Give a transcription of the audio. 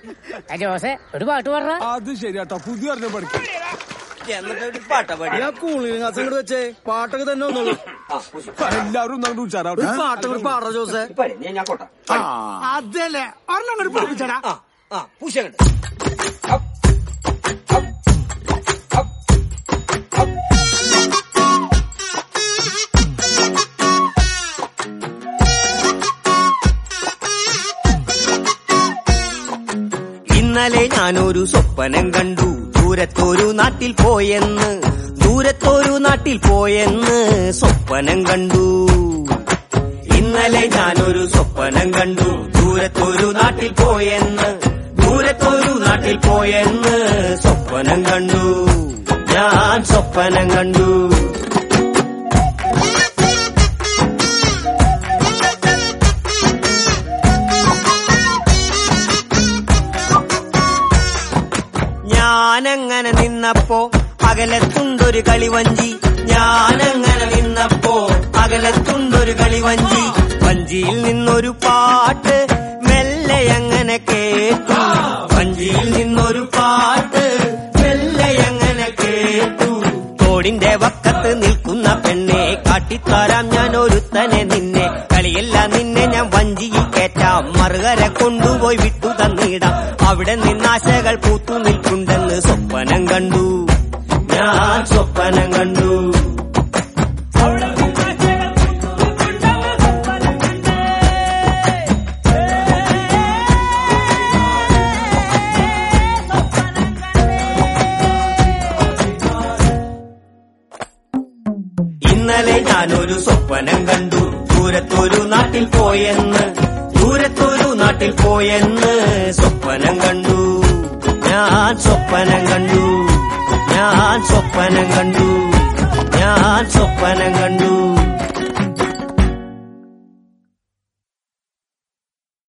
ആ ജോസെ ഒരു പാട്ട് പാടാ അത് ശരിയാട്ടോ പുതിയ ഒരെണ്ണം പഠിക്കും എന്നിട്ട് ഒരു പാട്ട പാടി ഞാൻ കൂളിംഗ് ഗ്ലാസ് ഇങ്ങോട്ട് വെച്ചേ പാട്ടൊക്കെ തന്നെ ഒന്നുള്ളൂ ആ പൂശു എല്ലാവരും ഒന്നും ഒരു ഉച്ചാറാവട്ടെ പാട്ട് കൂടി പാടാ ജോസേ പാടി ഞാൻ ഞാൻ കൊട്ടാ അതല്ലേ ഒരെണ്ണം കൂടി പഠിപ്പിച്ചടാ ആ ആ പൂശ അങ്ങട് ഇന്നലെ ഞാനൊരു സ്വപ്നം കണ്ടു ദൂരത്തൊരു നാട്ടിൽ പോയെന്ന് ദൂരത്തൊരു നാട്ടിൽ പോയെന്ന് സ്വപ്നം കണ്ടു ഇന്നലെ ഞാനൊരു സ്വപ്നം കണ്ടു ദൂരത്തൊരു നാട്ടിൽ പോയെന്ന് ദൂരത്തൊരു നാട്ടിൽ പോയെന്ന് സ്വപ്നം കണ്ടു ഞാൻ സ്വപ്നം കണ്ടു ഞാനങ്ങനെ നിന്നപ്പോ അകലത്തുണ്ടൊരു കളിവഞ്ചി ഞാനങ്ങനെ നിന്നപ്പോ അകലത്തുണ്ടൊരു കളിവഞ്ചി വഞ്ചിയിൽ നിന്നൊരു പാട്ട് മെല്ലെ അങ്ങനെ കേട്ടു വഞ്ചിയിൽ നിന്നൊരു പാട്ട് മെല്ലെ അങ്ങനെ കേട്ടു തോടിന്റെ വക്കത്ത് നിൽക്കുന്ന പെണ്ണെ കാട്ടിത്തരാം ഞാൻ ഒരുത്തനെ നിന്നെ കളിയല്ല നിന്നെ ഞാൻ വഞ്ചിയിൽ കേറ്റാം മറുകര കൊണ്ടുപോയി വിട്ടു തന്നിടാം അവിടെ നിന്നാശകൾ പൂത്തു നിൽക്കുണ്ടെന്ന് സ്വപ്നം കണ്ടു ഞാൻ സ്വപ്നം കണ്ടു ഇന്നലെ ഞാനൊരു സ്വപ്നം കണ്ടു ദൂരത്തൊരു നാട്ടിൽ പോയെന്ന് ദൂരത്തൊരു നാട്ടിൽ പോയെന്ന് സ്വപ്നം കണ്ടു ഞാൻ സ്വപ്നം കണ്ടു ഞാൻ സ്വപ്നം കണ്ടു ഞാൻ സ്വപ്നം കണ്ടു